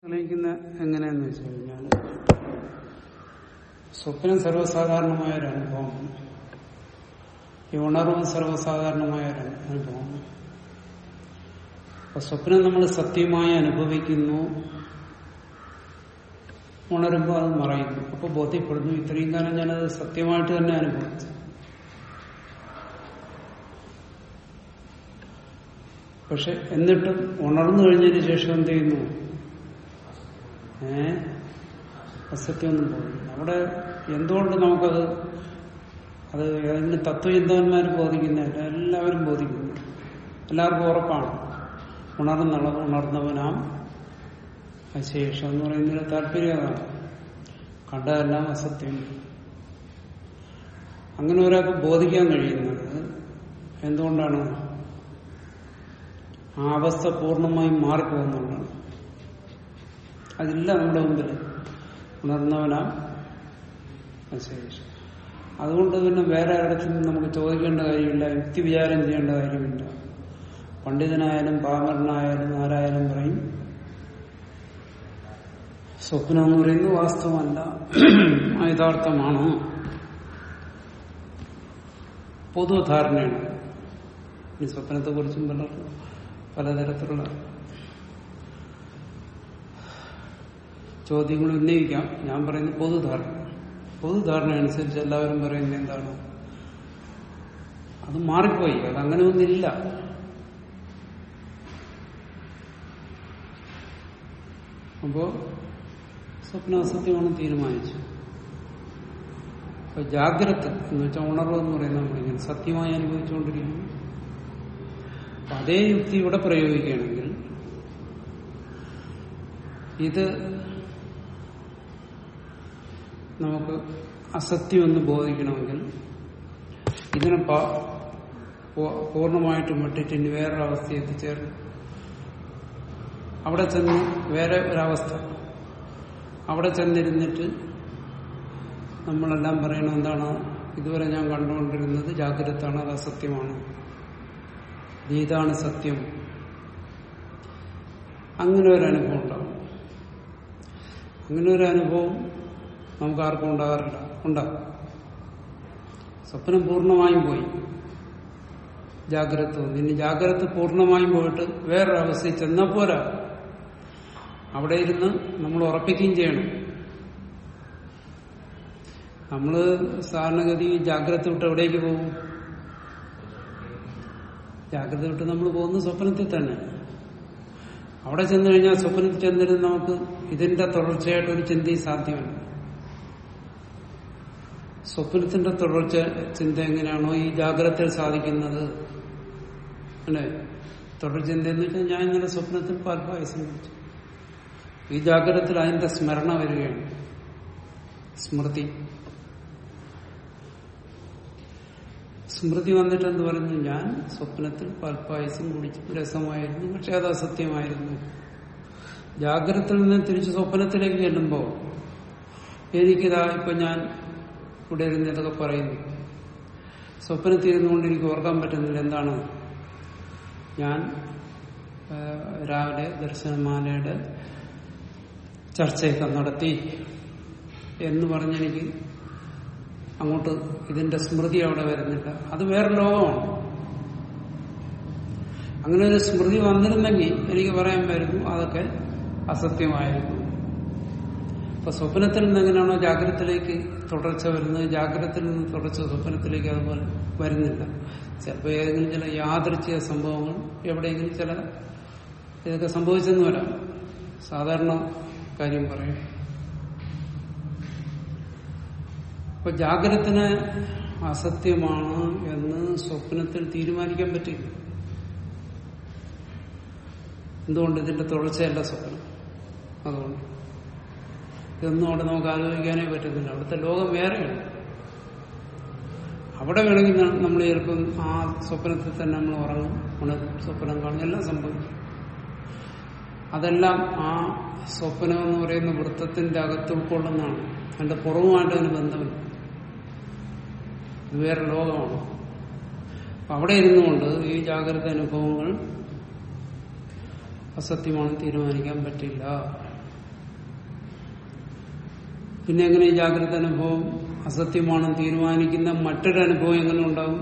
തെളിയിക്കുന്ന എങ്ങനെയാന്ന് വെച്ച് കഴിഞ്ഞാൽ സ്വപ്നം സർവ്വസാധാരണമായ ഒരു അനുഭവം ഈ ഉണർവും സർവ്വസാധാരണമായ ഒരു അനുഭവം അപ്പൊ സ്വപ്നം നമ്മൾ സത്യമായി അനുഭവിക്കുന്നു ഉണരുമ്പോൾ അത് മറയുന്നു അപ്പൊ ബോധ്യപ്പെടുന്നു ഇത്രയും കാലം ഞാനത് സത്യമായിട്ട് തന്നെ അനുഭവിച്ചു പക്ഷെ എന്നിട്ടും ഉണർന്നു കഴിഞ്ഞതിന് ശേഷം എന്ത് ചെയ്യുന്നു ഏ അസത്യമൊന്നും പോകുന്നു അവിടെ എന്തുകൊണ്ട് നമുക്കത് അത് ഏതെങ്കിലും തത്വചിന്തകന്മാർ ബോധിക്കുന്നില്ല എല്ലാവരും ബോധിക്കുന്നു എല്ലാവർക്കും ഉറപ്പാണ് ഉണർന്നുള്ളത് ഉണർന്നവനാം അശേഷം എന്ന് പറയുന്നതിന് താല്പര്യം അതാണ് കണ്ടതെല്ലാം അസത്യം അങ്ങനെ ഒരാൾക്ക് ബോധിക്കാൻ കഴിയുന്നത് എന്തുകൊണ്ടാണ് ആ അവസ്ഥ പൂർണ്ണമായും മാറിപ്പോകുന്നുള്ളതാണ് അതില്ല നമ്മുടെ മുമ്പിൽ ഉണർന്നവനാം അശേഷം അതുകൊണ്ട് പിന്നെ വേറെ ഒരിടത്തും നമുക്ക് ചോദിക്കേണ്ട കാര്യമില്ല യുക്തി വിചാരം ചെയ്യേണ്ട കാര്യമില്ല പണ്ഡിതനായാലും പാമരനായാലും ആരായാലും പറയും സ്വപ്നം എന്ന് പറയുന്നത് വാസ്തവമല്ല യഥാർത്ഥമാണ് പൊതുധാരണയാണ് ഈ സ്വപ്നത്തെ കുറിച്ചും പലർക്കും പലതരത്തിലുള്ള ചോദ്യങ്ങൾ ഉന്നയിക്കാം ഞാൻ പറയുന്നത് പൊതുധാരണ പൊതുധാരണ അനുസരിച്ച് എല്ലാവരും പറയുന്നത് എന്താണ് അത് മാറിപ്പോയി അത് അങ്ങനെ ഒന്നില്ല അപ്പോ സ്വപ്നാസത്യമാണ് തീരുമാനിച്ചു അപ്പൊ ജാഗ്രത എന്ന് വെച്ചാൽ ഉണർവ് എന്ന് പറയുന്നത് നമ്മളിങ്ങനെ സത്യമായി അനുഭവിച്ചുകൊണ്ടിരിക്കുന്നു അപ്പൊ അതേ യുക്തി ഇവിടെ പ്രയോഗിക്കുകയാണെങ്കിൽ ഇത് നമുക്ക് അസത്യം എന്ന് ബോധിക്കണമെങ്കിൽ ഇതിനെ പൂർണ്ണമായിട്ടും വിട്ടിട്ട് ഇനി വേറൊരു അവസ്ഥ എത്തിച്ചേർന്നു അവിടെ ചെന്ന് വേറെ ഒരവസ്ഥ അവിടെ ചെന്നിരുന്നിട്ട് നമ്മളെല്ലാം പറയണം എന്താണ് ഇതുവരെ ഞാൻ കണ്ടുകൊണ്ടിരുന്നത് ജാഗ്രതാണ് അത് അസത്യമാണ് ഇതാണ് സത്യം അങ്ങനെ ഒരു അനുഭവം ഉണ്ടാവും അങ്ങനെ ഒരു അനുഭവം നമുക്ക് ആർക്കും ഉണ്ടാകാറില്ല ഉണ്ടാകും സ്വപ്നം പൂർണ്ണമായും പോയി ജാഗ്രത ഇനി ജാഗ്രത പൂർണ്ണമായും പോയിട്ട് വേറൊരവസ്ഥയിൽ ചെന്നാൽ പോരാ അവിടെ ഇരുന്ന് നമ്മൾ ഉറപ്പിക്കുകയും ചെയ്യണം നമ്മള് സാധാരണഗതി ജാഗ്രത വിട്ട് എവിടേക്ക് പോകും ജാഗ്രത വിട്ട് നമ്മൾ പോകുന്ന സ്വപ്നത്തിൽ തന്നെ അവിടെ ചെന്നു കഴിഞ്ഞാൽ സ്വപ്നത്തിൽ ചെന്നിരുന്ന് നമുക്ക് ഇതിന്റെ തുടർച്ചയായിട്ട് ഒരു ചിന്തയും സാധ്യമല്ല സ്വപ്നത്തിന്റെ തുടർച്ച ചിന്ത എങ്ങനെയാണോ ഈ ജാഗ്രതയിൽ സാധിക്കുന്നത് അല്ലേ തുടർ ചിന്ത എന്ന് വെച്ചാൽ ഞാൻ ഇന്നലെ സ്വപ്നത്തിൽ പാൽപായസം കഴിച്ചു ഈ ജാഗ്രതത്തിൽ അതിന്റെ സ്മരണ വരികയാണ് സ്മൃതി സ്മൃതി വന്നിട്ട് എന്ന് പറഞ്ഞു ഞാൻ സ്വപ്നത്തിൽ പാൽപ്പായസം കുടിച്ചു രസമായിരുന്നു പക്ഷെ അത് അസത്യമായിരുന്നു ജാഗ്രതയിൽ നിന്ന് തിരിച്ച് സ്വപ്നത്തിലേക്ക് ചെല്ലുമ്പോൾ എനിക്കിതാ ഇപ്പൊ ഞാൻ ഇവിടെ ഇരുന്ന് ഇതൊക്കെ പറയുന്നു സ്വപ്നത്തിൽ ഇരുന്നുകൊണ്ട് എനിക്ക് ഓർക്കാൻ പറ്റുന്നില്ല എന്താണ് ഞാൻ രാവിലെ ദർശനമാലയുടെ ചർച്ചയൊക്കെ നടത്തി എന്ന് പറഞ്ഞെനിക്ക് അങ്ങോട്ട് ഇതിന്റെ സ്മൃതി അവിടെ വരുന്നില്ല അത് വേറെ ലോകമാണ് അങ്ങനെ ഒരു സ്മൃതി വന്നിരുന്നെങ്കിൽ എനിക്ക് പറയാൻ വരുന്നു അതൊക്കെ അസത്യമായിരുന്നു അപ്പൊ സ്വപ്നത്തിൽ നിന്ന് എങ്ങനെയാണോ ജാഗ്രതത്തിലേക്ക് തുടർച്ച വരുന്നത് ജാഗ്രതത്തിൽ നിന്ന് തുടർച്ച സ്വപ്നത്തിലേക്ക് അതുപോലെ വരുന്നില്ല ചിലപ്പോൾ ഏതെങ്കിലും ചില യാദൃച്ഛിക സംഭവങ്ങൾ എവിടെയെങ്കിലും ചില ഇതൊക്കെ സംഭവിച്ചെന്ന് വരാം സാധാരണ കാര്യം പറയും അപ്പൊ ജാഗ്രതത്തിന് അസത്യമാണ് എന്ന് സ്വപ്നത്തിൽ തീരുമാനിക്കാൻ പറ്റില്ല എന്തുകൊണ്ട് ഇതിന്റെ തുടർച്ചയല്ല സ്വപ്നം അതുകൊണ്ട് ഇതൊന്നും അവിടെ നമുക്ക് ആലോചിക്കാനേ പറ്റുന്നില്ല അവിടുത്തെ ലോകം വേറെയാണ് അവിടെ വേണമെങ്കിൽ നമ്മൾ ചിലപ്പം ആ സ്വപ്നത്തിൽ തന്നെ നമ്മൾ ഉറങ്ങും ഉണരും സ്വപ്നം കാണും എല്ലാം സംഭവിക്കും അതെല്ലാം ആ സ്വപ്നം എന്ന് പറയുന്ന വൃത്തത്തിന്റെ അകത്ത് ഉൾക്കൊള്ളുന്നതാണ് അതിന്റെ പുറവുമായിട്ട് അതിന് ബന്ധമില്ല ഇത് വേറെ ലോകമാണ് അവിടെ ഇരുന്നുകൊണ്ട് ഈ ജാഗ്രത അനുഭവങ്ങൾ അസത്യമാണെന്ന് തീരുമാനിക്കാൻ പറ്റില്ല പിന്നെ എങ്ങനെ ഈ ജാഗ്രത അനുഭവം അസത്യമാണെന്ന് തീരുമാനിക്കുന്ന മറ്റൊരു അനുഭവം എങ്ങനെ ഉണ്ടാവും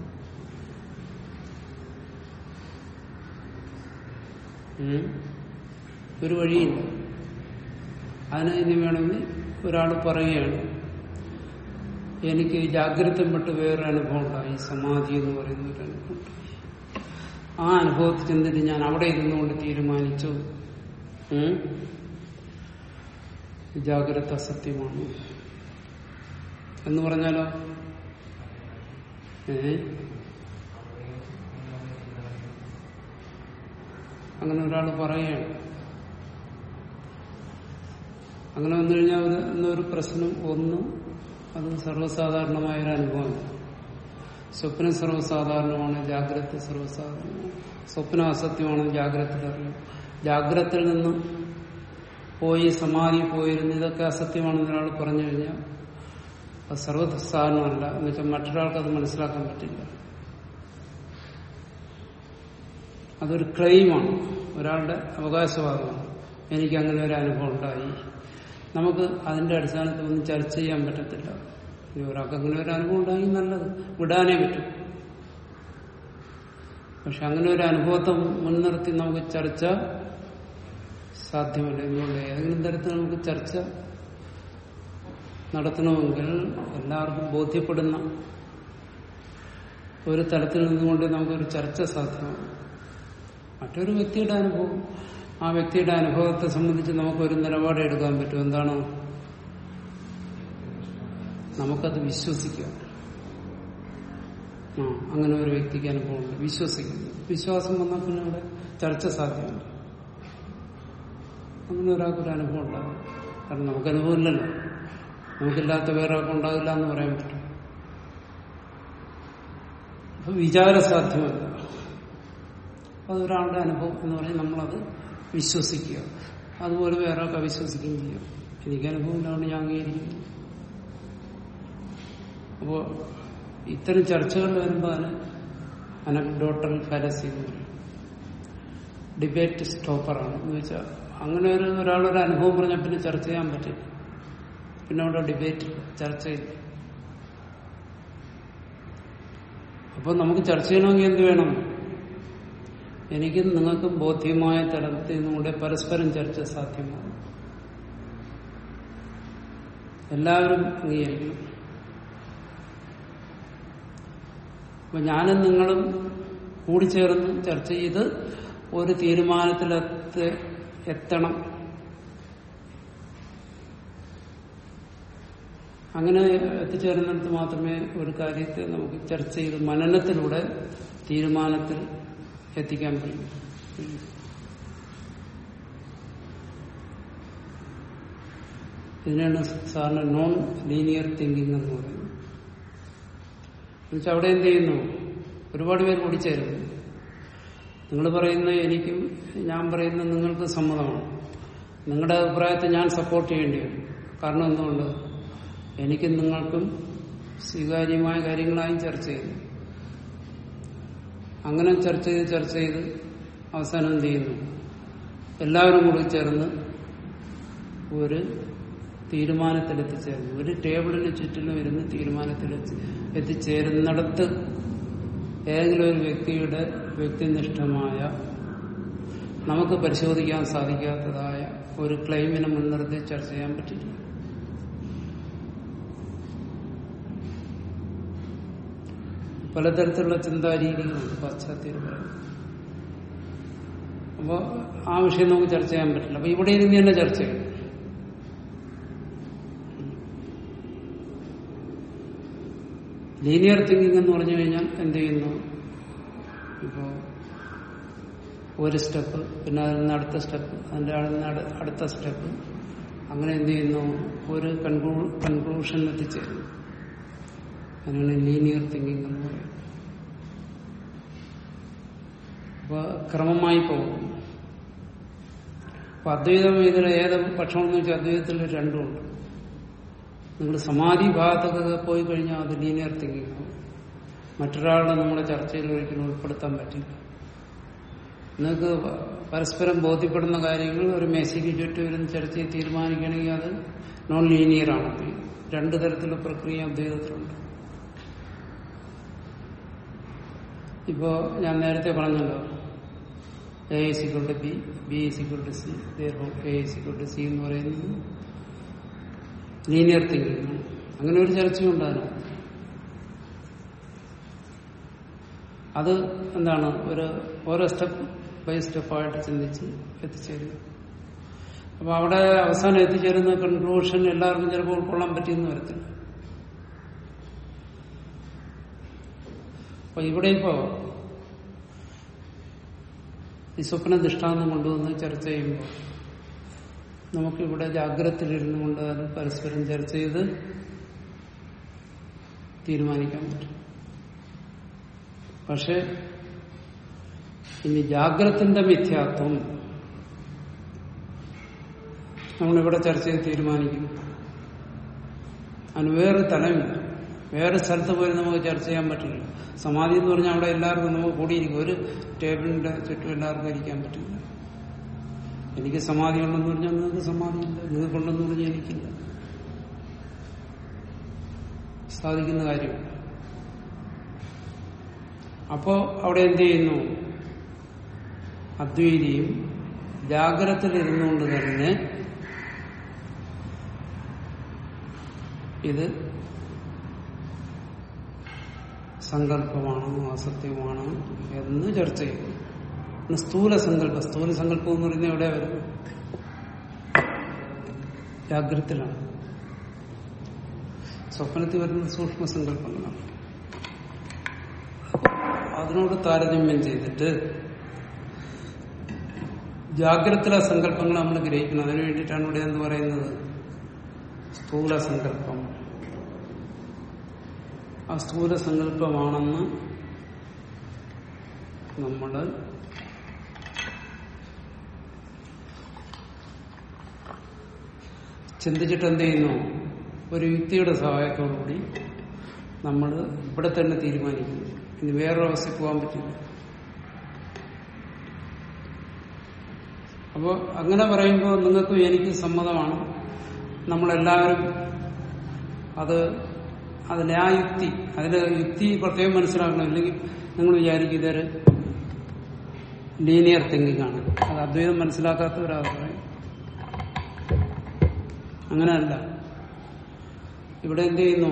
ഉം? ഒരു വഴിയില്ല അതിന് ഇനി വേണമെങ്കിൽ ഒരാൾ പറയുകയാണ് എനിക്ക് ജാഗ്രത വിട്ട് വേറൊരു അനുഭവം ഉണ്ടായി സമാധി എന്ന് പറയുന്ന ഒരു അനുഭവം ഉണ്ടായി ആ അനുഭവത്തിൽ ചെന്നിട്ട് ഞാൻ അവിടെ ഇരുന്നുകൊണ്ട് തീരുമാനിച്ചു ഉം? ജാഗ്രത അസത്യമാണ് എന്ന് പറഞ്ഞാലോ ഏ അങ്ങനെ ഒരാൾ പറയുകയാണ് അങ്ങനെ വന്നു കഴിഞ്ഞാൽ ഒരു എന്നൊരു പ്രശ്നം ഒന്ന് അത് സർവ്വസാധാരണമായ ഒരു അനുഭവമാണ് സ്വപ്നം സർവ്വസാധാരണമാണ് ജാഗ്രത സർവ്വസാധാരണമാണ് സ്വപ്നം അസത്യമാണ് ജാഗ്രത അറിയാം ജാഗ്രതയിൽ നിന്ന് പോയി സമാധി പോയിരുന്നു ഇതൊക്കെ അസത്യമാണെന്ന് ഒരാൾ പറഞ്ഞു കഴിഞ്ഞാൽ അത് സർവ്വസാധാരണമല്ല എന്ന് വെച്ചാൽ മറ്റൊരാൾക്ക് അത് മനസ്സിലാക്കാൻ പറ്റില്ല അതൊരു ക്ലെയിമാണ് ഒരാളുടെ അവകാശവാദമാണ് എനിക്ക് അങ്ങനെ ഒരു അനുഭവം ഉണ്ടായി നമുക്ക് അതിന്റെ അടിസ്ഥാനത്തിൽ ഒന്നും ചർച്ച ചെയ്യാൻ പറ്റത്തില്ല ഇനി ഒരാൾക്ക് അങ്ങനെ ഒരു അനുഭവം ഉണ്ടായി നല്ലത് വിടാനേ പറ്റും പക്ഷെ അങ്ങനെ ഒരു അനുഭവത്തെ മുൻനിർത്തി നമുക്ക് ചർച്ച സാധ്യമല്ല എന്തുകൊണ്ട് ഏതെങ്കിലും തരത്തിൽ നമുക്ക് ചർച്ച നടത്തണമെങ്കിൽ എല്ലാവർക്കും ബോധ്യപ്പെടുന്ന ഒരു തലത്തിൽ നിന്നുകൊണ്ട് നമുക്കൊരു ചർച്ച സാധ്യമാണ് മറ്റൊരു വ്യക്തിയുടെ അനുഭവം ആ വ്യക്തിയുടെ അനുഭവത്തെ സംബന്ധിച്ച് നമുക്കൊരു നിലപാട് എടുക്കാൻ പറ്റും എന്താണ് നമുക്കത് വിശ്വസിക്കാം ആ അങ്ങനെ ഒരു വ്യക്തിക്ക് അനുഭവമുണ്ട് വിശ്വസിക്കുന്നു വിശ്വാസം വന്നാൽ പിന്നെ അവിടെ ചർച്ച സാധ്യമാണ് അങ്ങനെ ഒരാൾക്കൊരു അനുഭവം ഉണ്ടാകും കാരണം നമുക്ക് അനുഭവമില്ലല്ലോ നമുക്കില്ലാത്ത വേറെ ആൾക്കും ഉണ്ടാകില്ല എന്ന് പറയാൻ പറ്റും അപ്പൊ വിചാര സാധ്യമല്ല അതൊരാളുടെ അനുഭവം എന്ന് പറഞ്ഞാൽ നമ്മളത് വിശ്വസിക്കുക അതുപോലെ വേറെ ആൾക്ക് അവിശ്വസിക്കുകയും ചെയ്യും എനിക്ക് അനുഭവമില്ലാണ്ട് ഞാൻ അംഗീകരിക്കുന്നു അപ്പോ ഇത്തരം ചർച്ചകൾ വരുമ്പോൾ അതിന് അനക്ഡോട്ടൽ ഫാലസി എന്ന് പറയും ഡിബേറ്റ് സ്റ്റോപ്പറാണ് എന്ന് വെച്ചാൽ അങ്ങനെ ഒരു ഒരാളൊരു അനുഭവം പറഞ്ഞാൽ പിന്നെ ചർച്ച ചെയ്യാൻ പറ്റില്ല പിന്നെ അവിടെ ഡിബേറ്റ് ചർച്ചയില്ല അപ്പൊ നമുക്ക് ചർച്ച ചെയ്യണമെങ്കിൽ എന്ത് വേണം എനിക്കും നിങ്ങൾക്കും ബോധ്യമായ തലത്തിൽ നിന്നുകൂടെ പരസ്പരം ചർച്ച സാധ്യമാണ് എല്ലാവരും അംഗീകരിക്കണം അപ്പൊ ഞാനും നിങ്ങളും കൂടിച്ചേർന്ന് ചർച്ച ചെയ്ത് ഒരു തീരുമാനത്തിലെത്ത് എത്തണം അങ്ങനെ എത്തിച്ചേരുന്നിടത്ത് മാത്രമേ ഒരു കാര്യത്തെ നമുക്ക് ചർച്ച ചെയ്ത് മനനത്തിലൂടെ തീരുമാനത്തിൽ എത്തിക്കാൻ കഴിയും ഇതിനാണ് സാറിന് നോൺ ലീനിയർ തിങ്കിങ് എന്ന് പറയുന്നത് എന്നുവെച്ചാൽ അവിടെ എന്ത് ചെയ്യുന്നു ഒരുപാട് പേര് കൂടിച്ചേരുന്നു നിങ്ങൾ പറയുന്ന എനിക്കും ഞാൻ പറയുന്ന നിങ്ങൾക്ക് സമ്മതമാണ് നിങ്ങളുടെ അഭിപ്രായത്തെ ഞാൻ സപ്പോർട്ട് ചെയ്യേണ്ടി വരും കാരണം എന്തുകൊണ്ട് എനിക്കും നിങ്ങൾക്കും സ്വീകാര്യമായ കാര്യങ്ങളായും ചർച്ച ചെയ്യുന്നു അങ്ങനെ ചർച്ച ചെയ്ത് ചർച്ച ചെയ്ത് അവസാനം എന്ത് ചെയ്യുന്നു എല്ലാവരും കൂടി ചേർന്ന് ഒരു തീരുമാനത്തിലെത്തിച്ചേർന്നു ഒരു ടേബിളിന് ചുറ്റിലും ഇരുന്ന് തീരുമാനത്തിൽ എത്തിച്ചേരുന്നിടത്ത് ഏതെങ്കിലും ഒരു വ്യക്തിയുടെ വ്യക്തിനിഷ്ഠമായ നമുക്ക് പരിശോധിക്കാൻ സാധിക്കാത്തതായ ഒരു ക്ലെയിമിനെ മുൻനിർത്തി ചർച്ച ചെയ്യാൻ പറ്റില്ല പലതരത്തിലുള്ള ചിന്താരീതികളുണ്ട് പാശ്ചാത്യർ അപ്പോ ആ വിഷയം നമുക്ക് ചർച്ച ചെയ്യാൻ പറ്റില്ല അപ്പൊ ഇവിടെ ഇരുന്ന് തന്നെ ചർച്ച ചെയ്യും ലീനിയർ തിങ്കിങ് എന്ന് പറഞ്ഞു കഴിഞ്ഞാൽ എന്ത് ചെയ്യുന്നു ഇപ്പോ ഒരു സ്റ്റെപ്പ് പിന്നെ അതിൽ നിന്ന് അടുത്ത സ്റ്റെപ്പ് അതിന്റെ അതിൽ നിന്ന് അടു- അടുത്ത സ്റ്റെപ്പ് അങ്ങനെ എന്ത് ചെയ്യുന്നു ഒരു കൺക്ലൂ കൺക്ലൂഷനിൽ എത്തിച്ചേരുന്നു അതിനാണ് ലീനിയർ തിങ്കിങ് എന്ന് പറയുന്നത് അപ്പൊ ക്രമമായി പോകും അപ്പൊ അദ്വൈതം ഇതിൽ ഏത് പക്ഷമെന്ന് വെച്ചാൽ അദ്വൈതത്തിൽ രണ്ടുമുണ്ട് നിങ്ങൾ സമാധി ഭാഗത്തൊക്കെ പോയി കഴിഞ്ഞാൽ അത് ലീനിയർ തിങ്കിങ് ആവും മറ്റൊരാളുടെ നമ്മുടെ ചർച്ചയിൽ ഒരിക്കലും ഉൾപ്പെടുത്താൻ പറ്റില്ല നിങ്ങൾക്ക് പരസ്പരം ബോധ്യപ്പെടുന്ന കാര്യങ്ങൾ ഒരു മേശയ്ക്ക് ചുറ്റും ഇരുന്ന് ചർച്ച ചെയ്ത് തീരുമാനിക്കണമെങ്കിൽ അത് നോൺ ലീനിയർ ആണ് രണ്ടു തരത്തിലുള്ള പ്രക്രിയ അദ്വൈതത്തിലുണ്ട് ഇപ്പോ ഞാൻ നേരത്തെ പറഞ്ഞല്ലോ A sequel to B B sequel to C A sequel to C എന്ന് പറയുന്നത് ലീനിയർ തിങ്കിങ് ആണ് അങ്ങനെ ഒരു ചർച്ചയുണ്ട് അതിനകത്ത് അത് എന്താണ് ഒരു ഓരോ സ്റ്റെപ്പ് ബൈ സ്റ്റെപ്പായിട്ട് ചിന്തിച്ച് എത്തിച്ചേരുക അപ്പൊ അവിടെ അവസാനം എത്തിച്ചേരുന്ന കൺക്ലൂഷൻ എല്ലാവർക്കും ചിലപ്പോൾ ഉൾക്കൊള്ളാൻ പറ്റിയെന്ന് വരത്തില്ല അപ്പൊ ഇവിടെ ഇപ്പോ ഈ സ്വപ്ന ദൃഷ്ടാന്തം കൊണ്ടുവന്ന് ചർച്ച ചെയ്യുമ്പോൾ നമുക്കിവിടെ ജാഗ്രതയിലിരുന്നു കൊണ്ട് അത് പരസ്പരം ചർച്ച ചെയ്ത് തീരുമാനിക്കാൻ പറ്റും പക്ഷെ ഇനി ജാഗ്രത്തിന്റെ മിഥ്യാത്വം നമ്മളിവിടെ ചർച്ച ചെയ്ത് തീരുമാനിക്കും അതിന് വേറെ തലമില്ല വേറെ സ്ഥലത്ത് പോയി നമുക്ക് ചർച്ച ചെയ്യാൻ പറ്റില്ല സമാധി എന്ന് പറഞ്ഞാൽ അവിടെ എല്ലാവർക്കും നമുക്ക് കൂടിയിരിക്കും ഒരു ടേബിളിന്റെ ചുറ്റും എല്ലാവർക്കും ഇരിക്കാൻ പറ്റില്ല എനിക്ക് സമാധി ഉണ്ടെന്ന് പറഞ്ഞാൽ നിങ്ങൾക്ക് സമാധിയില്ല നിങ്ങൾക്കുണ്ടെന്ന് പറഞ്ഞാൽ എനിക്കില്ല സാധിക്കുന്ന കാര്യമില്ല അപ്പോ അവിടെ എന്ത് ചെയ്യുന്നു അദ്വൈതിയും ജാഗ്രതയിലിരുന്നുകൊണ്ട് തന്നെ ഇത് സങ്കല്പമാണ് അസത്യമാണ് എന്ന് ചർച്ച ചെയ്തു പിന്നെ സ്ഥൂല സങ്കല്പം സ്ഥൂല സങ്കല്പം എന്ന് പറയുന്നത് എവിടെ വരുന്നു ജാഗ്രതത്തിലാണ് സ്വപ്നത്തിൽ വരുന്ന സൂക്ഷ്മ സങ്കല്പങ്ങളാണ് അതിനോട് താരതമ്യം ചെയ്തിട്ട് ജാഗ്രതയിലെ സങ്കല്പങ്ങൾ നമ്മൾ ഗ്രഹിക്കണം അതിനു വേണ്ടിയിട്ടാണ് ഇവിടെ എന്ന് പറയുന്നത് സ്ഥൂല സങ്കല്പം ആ സ്ഥൂല സങ്കല്പമാണെന്ന് നമ്മൾ ചിന്തിച്ചിട്ട് എന്ത് ചെയ്യുന്നു ഒരു യുക്തിയുടെ സഹായത്തോടുകൂടി നമ്മൾ ഇവിടെ തന്നെ തീരുമാനിക്കുന്നു ഇനി വേറൊരു അവസ്ഥയിൽ പോകാൻ പറ്റില്ല അപ്പോൾ അങ്ങനെ പറയുമ്പോൾ നിങ്ങൾക്കും എനിക്ക് സമ്മതമാണ് നമ്മളെല്ലാവരും അത് അതിലെ ആ യുക്തി അതിലെ യുക്തി പ്രത്യേകം മനസ്സിലാക്കണം ഇല്ലെങ്കിൽ നിങ്ങൾ വിചാരിക്കും ഇതൊരു ലീനിയർ തിങ്കിങ് ആണ് അത് അദ്വൈതം മനസ്സിലാക്കാത്തവരാ പറയും അങ്ങനെയല്ല ഇവിടെ എന്ത് ചെയ്യുന്നു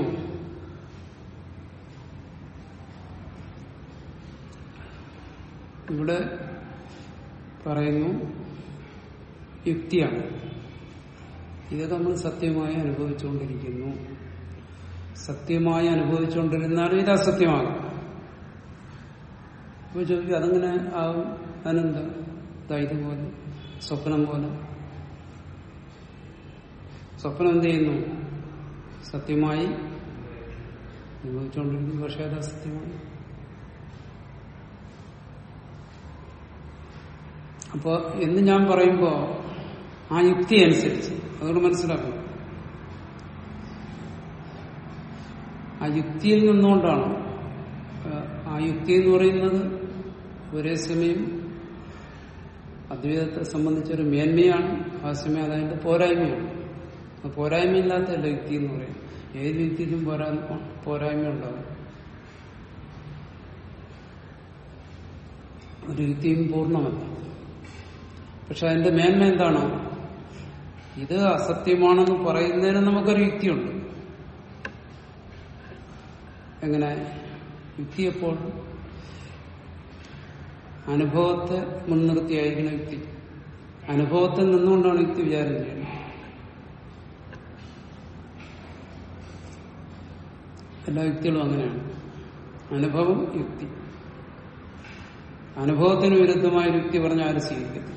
ഇവിടെ പറയുന്നു യുക്തിയാണ് ഇത് നമ്മൾ സത്യമായി അനുഭവിച്ചുകൊണ്ടിരിക്കുന്നു സത്യമായി അനുഭവിച്ചുകൊണ്ടിരുന്നാലും ഇത് അസത്യമാകും അപ്പൊ ചോദിക്കും അതങ്ങനെ ആവും അതിനെന്താ ഇതാ ഇതുപോലെ സ്വപ്നം പോലെ സ്വപ്നം എന്ത് ചെയ്യുന്നു സത്യമായി അനുഭവിച്ചുകൊണ്ടിരിക്കുന്നു പക്ഷെ അത് അസത്യമായി അപ്പോ എന്ന് ഞാൻ പറയുമ്പോ ആ യുക്തി അനുസരിച്ച് അതുകൊണ്ട് മനസ്സിലാക്കണം ആ യുക്തിയിൽ നിന്നുകൊണ്ടാണ് ആ യുക്തി എന്ന് പറയുന്നത് ഒരേ സമയം അദ്വൈതത്തെ സംബന്ധിച്ചൊരു മേന്മയാണ് ആ സമയം അതതിന്റെ പോരായ്മയാണ് പോരായ്മയില്ലാത്തല്ല യുക്തി എന്ന് പറയും ഏത് യുക്തിക്കും പോരാ പോരായ്മ ഉണ്ടാകും ഒരു യുക്തിയും പൂർണ്ണമല്ല പക്ഷെ അതിന്റെ മേന്മ എന്താണ് ഇത് അസത്യമാണെന്ന് പറയുന്നതിന് നമുക്കൊരു യുക്തിയുണ്ട് എങ്ങനെ യുക്തി എപ്പോൾ അനുഭവത്തെ മുൻനിർത്തിയായിരിക്കണം യുക്തി അനുഭവത്തിൽ നിന്നുകൊണ്ടാണ് യുക്തി വിചാരം ചെയ്യുന്നത് എല്ലാ യുക്തികളും അങ്ങനെയാണ് അനുഭവം യുക്തി അനുഭവത്തിന് വിരുദ്ധമായ യുക്തി പറഞ്ഞാൽ ആരും സ്വീകരിക്കത്തില്ല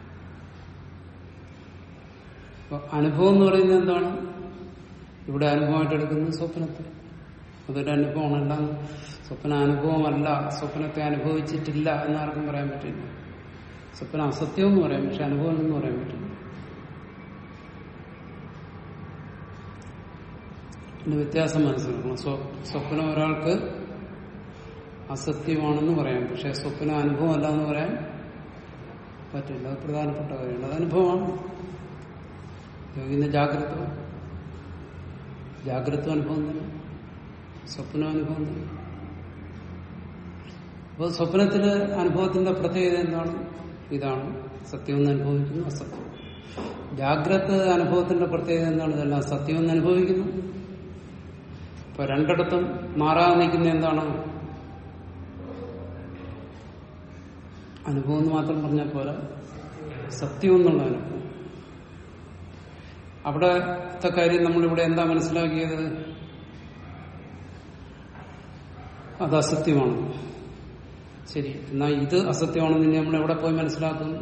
അപ്പൊ അനുഭവം എന്ന് പറയുന്നത് എന്താണ് ഇവിടെ അനുഭവമായിട്ട് എടുക്കുന്നത് സ്വപ്നത്തെ അതൊരു അനുഭവമാണ് എല്ലാം സ്വപ്ന അനുഭവമല്ല സ്വപ്നത്തെ അനുഭവിച്ചിട്ടില്ല എന്നാർക്കും പറയാൻ പറ്റില്ല സ്വപ്നം അസത്യം എന്ന് പറയാം പക്ഷെ അനുഭവം എന്ന് പറയാൻ പറ്റില്ല ഇതിന്റെ വ്യത്യാസം മനസ്സിലാക്കണം സ്വപ്നം ഒരാൾക്ക് അസത്യമാണെന്ന് പറയാം പക്ഷെ സ്വപ്നം അനുഭവമല്ല എന്ന് പറയാൻ പറ്റില്ല അത് പ്രധാനപ്പെട്ട കാര്യമാണ് അത് അനുഭവമാണ് യോഗിന്റെ ജാഗ്രത ജാഗ്രത അനുഭവം തന്നെ സ്വപ്നാനുഭവം തന്നെ അപ്പോൾ സ്വപ്നത്തില് അനുഭവത്തിന്റെ പ്രത്യേകത എന്താണ് ഇതാണ് സത്യമെന്ന് അനുഭവിക്കുന്നു അസത്യം ജാഗ്രത അനുഭവത്തിന്റെ പ്രത്യേകത എന്താണ് ഇതെല്ലാം സത്യമെന്ന് അനുഭവിക്കുന്നു ഇപ്പൊ രണ്ടിടത്തും മാറാതെ നിൽക്കുന്ന എന്താണ് അനുഭവം എന്ന് മാത്രം പറഞ്ഞാൽ പോലെ സത്യം എന്നുള്ള അനുഭവം അവിടത്തെ കാര്യം നമ്മളിവിടെ എന്താ മനസ്സിലാക്കിയത് അത് അസത്യമാണ് ശരി എന്നാൽ ഇത് അസത്യമാണെന്ന് നമ്മൾ എവിടെ പോയി മനസ്സിലാക്കുന്നു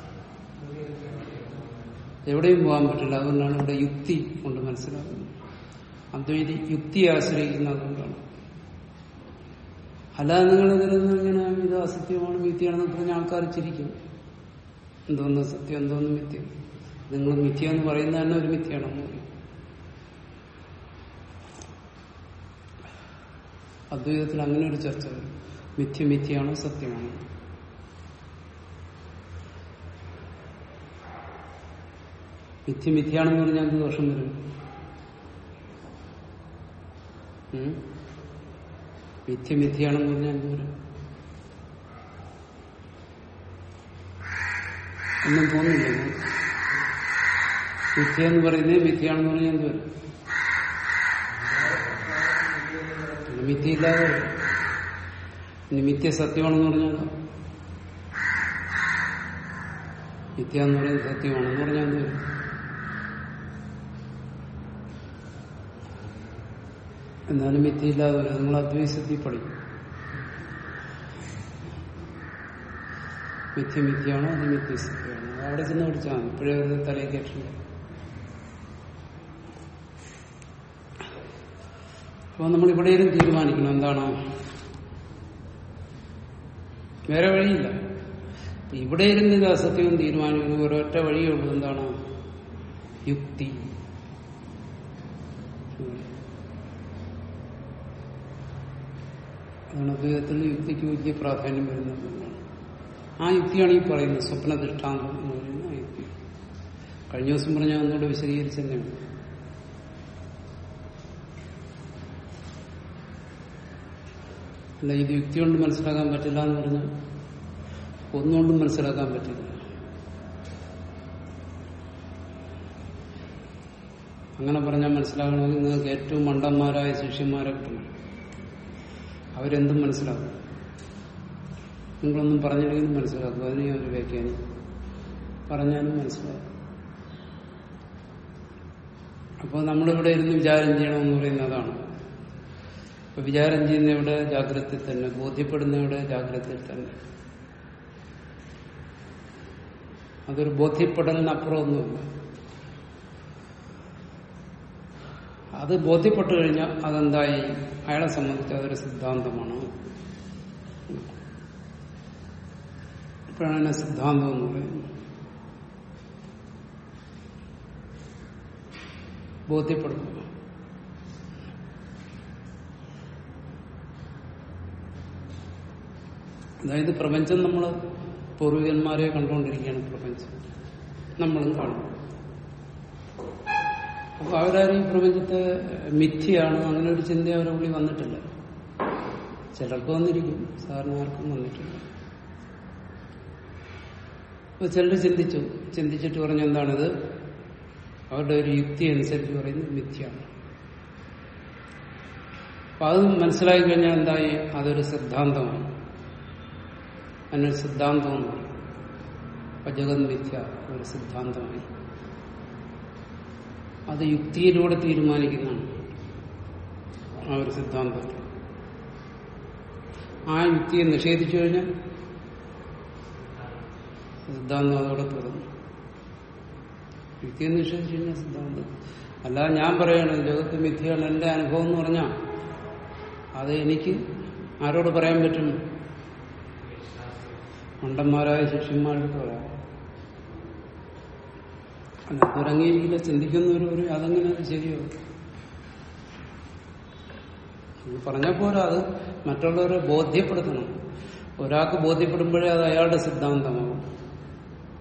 എവിടെയും പോകാൻ പറ്റില്ല അതുകൊണ്ടാണ് ഇവിടെ യുക്തി കൊണ്ട് മനസ്സിലാക്കുന്നത് അദ്വൈതി യുക്തിയെ ആശ്രയിക്കുന്നത് അതുകൊണ്ടാണ് അല്ലാതെ നിങ്ങൾ ഇതിലൊന്നും ഇങ്ങനെ ഇത് അസത്യമാണ് മിഥ്യയാണെന്ന് പറഞ്ഞ ആൾക്കാർ ചിരിക്കും എന്തോന്ന് സത്യം എന്തോന്ന് മിഥ്യ നിങ്ങൾ മിഥ്യ എന്ന് പറയുന്നത് തന്നെ ഒരു മിഥ്യയാണെന്ന് പറയും അദ്വൈതത്തിൽ അങ്ങനെ ഒരു ചർച്ച വരും മിഥ്യ മിഥ്യയാണോ സത്യമാണോ മിഥ്യ മിഥ്യയാണെന്ന് പറഞ്ഞാൽ എന്ത് ദോഷം വരും ഉം? മിഥ്യ മിഥ്യയാണെന്ന് പറഞ്ഞാൽ എന്ത് വരും ഒന്നും തോന്നില്ല മിഥ്യ എന്ന് പറയുന്നത് മിഥ്യയാണെന്ന് പറഞ്ഞാൽ എന്ത് വരും പിന്നെ മിഥ്യയില്ലാതെ വരും. ഇനി മിഥ്യ സത്യമാണെന്ന് പറഞ്ഞാൽ മിഥ്യ എന്ന് പറയുന്നത് സത്യമാണെന്ന് പറഞ്ഞാൽ എന്ത് വരും എന്നാലും മിഥ്യയില്ലാതെ വരും നിങ്ങൾ അദ്വൈസത്തിൽ പഠിക്കും മിഥ്യ മിഥ്യയാണോ അത് മിഥ്യസത്യമാണോ അത് അവിടെ ചെന്ന് പഠിച്ചാൽ മതി ഇപ്പോഴേ അത് തലയിൽ കെട്ടില്ല അപ്പൊ നമ്മൾ ഇവിടെയും തീരുമാനിക്കണം എന്താണോ വേറെ വഴിയില്ല അപ്പൊ ഇവിടെ ഇരുന്ന് ഇത് അസത്യവും തീരുമാനിക്കുന്നത് ഒരൊറ്റ വഴിയേ ഉള്ളൂ എന്താണ് യുക്തി അതാണ് അദ്വൈതത്തിൽ യുക്തിക്ക് വലിയ പ്രാധാന്യം വരുന്നത് ആ യുക്തിയാണ് ഈ പറയുന്നത് സ്വപ്ന ദൃഷ്ടാന്തം എന്ന് പറയുന്ന ആ യുക്തി കഴിഞ്ഞ ദിവസം പറഞ്ഞ ഒന്നുകൂടെ വിശദീകരിച്ചു തന്നെയാണ് അല്ല ഇത് യുക്തി കൊണ്ട് മനസ്സിലാക്കാൻ പറ്റില്ല എന്ന് പറഞ്ഞാൽ ഒന്നുകൊണ്ടും മനസ്സിലാക്കാൻ പറ്റില്ല അങ്ങനെ പറഞ്ഞാൽ മനസ്സിലാകണമെങ്കിൽ നിങ്ങൾക്ക് ഏറ്റവും മണ്ടന്മാരായ ശിഷ്യന്മാരെ കിട്ടണം അവരെന്തും മനസ്സിലാക്കും നിങ്ങളൊന്നും പറഞ്ഞില്ലെങ്കിലും മനസ്സിലാക്കും അതിനെ അവർ വ്യാഖ്യാനം പറഞ്ഞാലും മനസ്സിലാക്കും അപ്പോൾ നമ്മളിവിടെ ഇരുന്ന് വിചാരം ചെയ്യണമെന്ന് പറയുന്നത് അതാണ് അപ്പൊ വിചാരം ചെയ്യുന്ന ഇവിടെ ജാഗ്രതയിൽ തന്നെ ബോധ്യപ്പെടുന്ന ഇവിടെ ജാഗ്രതയിൽ തന്നെ അതൊരു ബോധ്യപ്പെടലിനപ്പുറമൊന്നുമില്ല അത് ബോധ്യപ്പെട്ടു കഴിഞ്ഞാൽ അതെന്തായി അയാളെ സംബന്ധിച്ച് അതൊരു സിദ്ധാന്തമാണ് ഇപ്പോഴാണ് അതിനെ സിദ്ധാന്തം എന്ന് പറയുന്നത് ബോധ്യപ്പെടുന്നു അതായത് പ്രപഞ്ചം നമ്മൾ പൂർവികന്മാരെ കണ്ടുകൊണ്ടിരിക്കുകയാണ് പ്രപഞ്ചം നമ്മളും കാണും അപ്പൊ അവരാരും ഈ പ്രപഞ്ചത്തെ മിഥ്യയാണ് അങ്ങനെ ഒരു ചിന്ത അവരെ ഉള്ളിൽ വന്നിട്ടില്ല ചിലർക്ക് വന്നിരിക്കും സാറിന് ആർക്കും വന്നിട്ടില്ല അപ്പൊ ചിലർ ചിന്തിച്ചു ചിന്തിച്ചിട്ട് പറഞ്ഞു എന്താണിത് അവരുടെ ഒരു യുക്തി അനുസരിച്ച് പറയുന്നത് മിഥ്യയാണ് അപ്പൊ അത് മനസ്സിലാക്കി കഴിഞ്ഞാൽ എന്തായി അതൊരു സിദ്ധാന്തമാണ് അതിനൊരു സിദ്ധാന്തം എന്ന് പറയും അപ്പൊ ജഗത് മിഥ്യ ഒരു സിദ്ധാന്തമായി അത് യുക്തിയിലൂടെ തീരുമാനിക്കുന്നതാണ് ആ ഒരു സിദ്ധാന്തത്തെ ആ യുക്തിയെ നിഷേധിച്ചു കഴിഞ്ഞാൽ സിദ്ധാന്തം അതോടെ തീർന്നു യുക്തിയെ നിഷേധിച്ചു കഴിഞ്ഞാൽ സിദ്ധാന്തം അല്ലാതെ ഞാൻ പറയാണ് ജഗത്ത് മിഥ്യയാണ് എന്റെ അനുഭവം എന്ന് പറഞ്ഞാൽ അത് എനിക്ക് ആരോട് പറയാൻ പറ്റും മണ്ടന്മാരായ ശിഷ്യന്മാരോട് പറയാം അല്ല അതൊരംഗീകരിക്കില്ല ചിന്തിക്കുന്നവര് ഒരു അതെങ്ങനെ അത് ശരിയോ ഇത് പറഞ്ഞാൽ പോരാ അത് മറ്റുള്ളവരെ ബോധ്യപ്പെടുത്തണം ഒരാൾക്ക് ബോധ്യപ്പെടുമ്പോഴേ അത് അയാളുടെ സിദ്ധാന്തമാകും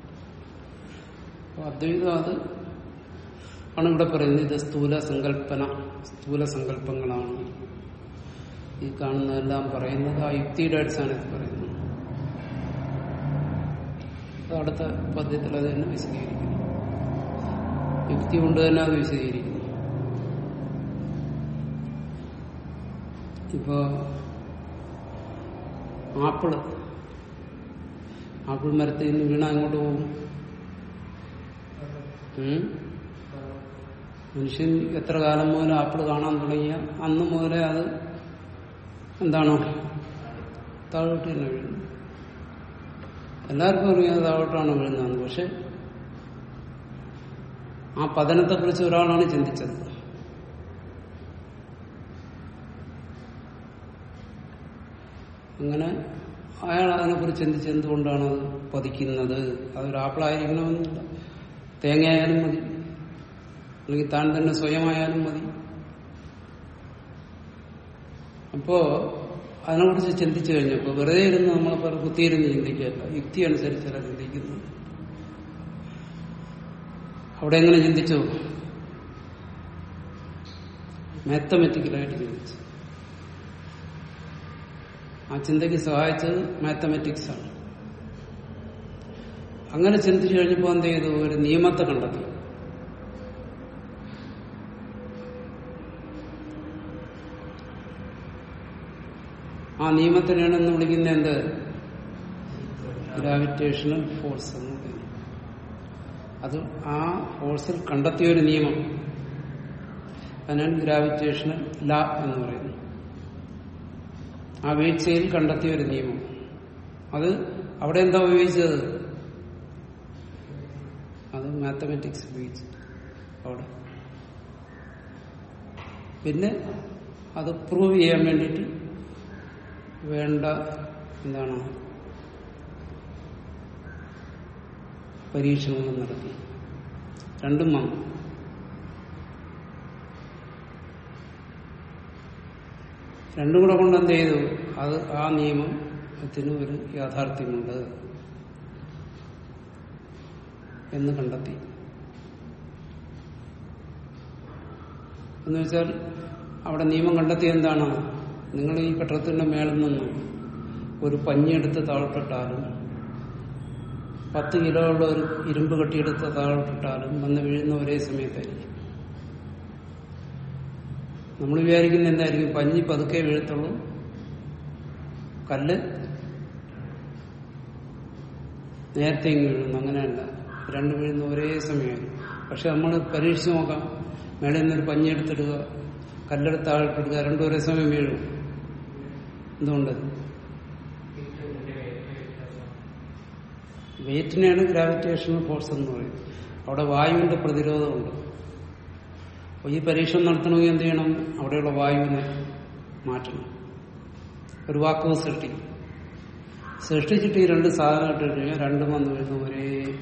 അദ്വൈതം അത് ആണ് ഇവിടെ പറയുന്നത് ഇത് സ്ഥൂല സങ്കല്പന സ്ഥൂല സങ്കല്പങ്ങളാണ് ഈ കാണുന്നതെല്ലാം പറയുന്നത് ആ യുക്തിയുടെ അടിസ്ഥാനത്തിൽ പറയുന്നു അത് അടുത്ത പദ്യത്തിൽ അത് തന്നെ വിശദീകരിക്കുന്നു യുക്തി കൊണ്ട് തന്നെ അത് വിശദീകരിക്കുന്നു ഇപ്പോ ആപ്പിള് ആപ്പിൾ മരത്തിൽ നിന്ന് വീണ അങ്ങോട്ട് പോകും ഉം? മനുഷ്യൻ എത്ര കാലം മുതൽ ആപ്പിൾ കാണാൻ തുടങ്ങിയ അന്ന് മുതലേ അത് എന്താണോ താഴോട്ട് തന്നെ വീഴുന്നു എല്ലാവർക്കും അറിയാം അത് താഴോട്ടാണ് വീഴുന്നതെന്ന് പക്ഷെ ആ പതനത്തെക്കുറിച്ച് ഒരാളാണ് ചിന്തിച്ചത് അങ്ങനെ അയാൾ അതിനെക്കുറിച്ച് ചിന്തിച്ച് എന്തുകൊണ്ടാണ് അത് പതിക്കുന്നത് അതൊരു ആപ്പിളായിരിക്കണമെന്നില്ല തേങ്ങയായാലും മതി അല്ലെങ്കിൽ താൻ തന്നെ സ്വയമായാലും മതി അപ്പോ അതിനെക്കുറിച്ച് ചിന്തിച്ചു കഴിഞ്ഞപ്പോ വെറുതെ ഇരുന്ന് നമ്മളെ കുത്തിയിരുന്ന് ചിന്തിക്കുകയല്ല യുക്തി അനുസരിച്ചല്ല ചിന്തിക്കുന്നത് അവിടെ എങ്ങനെ ചിന്തിച്ചു മാത്തമെറ്റിക്കലായിട്ട് ചിന്തിച്ചു ആ ചിന്തയ്ക്ക് സഹായിച്ചത് മാത്തമെറ്റിക്സ് ആണ് അങ്ങനെ ചിന്തിച്ചു കഴിഞ്ഞപ്പോൾ എന്ത് ചെയ്തു ഒരു നിയമത്തെ കണ്ടെത്തി ആ നിയമത്തിനാണ് എന്ന് വിളിക്കുന്നത് എന്ത് ഗ്രാവിറ്റേഷണൽ ഫോഴ്സ് എന്ന് പറയുന്നത് അത് ആ ഫോഴ്സിൽ കണ്ടെത്തിയ ഒരു നിയമം അതിനാണ് ഗ്രാവിറ്റേഷണൽ ലാ എന്ന് പറയുന്നത് ആ വീഴ്ചയിൽ കണ്ടെത്തിയ ഒരു നിയമം അത് അവിടെ എന്താ ഉപയോഗിച്ചത് അത് മാത്തമാറ്റിക്സ് ഉപയോഗിച്ചു അവിടെ പിന്നെ അത് പ്രൂവ് ചെയ്യാൻ വേണ്ടിയിട്ട് വേണ്ട എന്താണ് പരീക്ഷണങ്ങൾ നടത്തി രണ്ടും വന്നു രണ്ടും കൂടെ കൊണ്ട് എന്ത് ചെയ്തു അത് ആ നിയമത്തിന് ഒരു യാഥാർത്ഥ്യമുണ്ട് എന്ന് കണ്ടെത്തി എന്ന് വെച്ചാൽ അവിടെ നിയമം കണ്ടെത്തിയ എന്താണ് നിങ്ങൾ ഈ കെട്ടിടത്തിന്റെ മേളിൽ നിന്നും ഒരു പഞ്ഞിയെടുത്ത് താഴോട്ടിട്ടാലും പത്ത് കിലോ ഉള്ള ഒരു ഇരുമ്പ് കെട്ടിയെടുത്ത് താഴോട്ടിട്ടാലും വന്ന് വീഴുന്ന ഒരേ സമയത്തായിരിക്കും നമ്മൾ വിചാരിക്കുന്ന എന്തായിരിക്കും പഞ്ഞി പതുക്കെ വീഴത്തുള്ളൂ കല്ല് നേരത്തെ ഇങ്ങ് വീഴുന്നു അങ്ങനെയല്ല രണ്ട് വീഴുന്ന ഒരേ സമയമാണ് പക്ഷെ നമ്മൾ പരീക്ഷിച്ച് നോക്കാം മേളിൽ നിന്നൊരു പഞ്ഞി എടുത്തിടുക കല്ലെടുത്ത് താഴെട്ടിടുക രണ്ടും ഒരേ സമയം വീഴും എന്തുകൊണ്ട് വെയിറ്റിനെയാണ് ഗ്രാവിറ്റേഷണൽ ഫോഴ്സ് എന്ന് പറയുന്നത് അവിടെ വായുവിന്റെ പ്രതിരോധമുണ്ട് അപ്പൊ ഈ പരീക്ഷണം നടത്തണമെങ്കിൽ എന്ത് ചെയ്യണം അവിടെയുള്ള വായുവിനെ മാറ്റണം ഒരു വാക്കവ് സൃഷ്ടിക്കും സൃഷ്ടിച്ചിട്ട് ഈ രണ്ട് സാധനം ഇട്ട് കഴിഞ്ഞാൽ രണ്ടും വന്നു വരുന്ന ഒരേ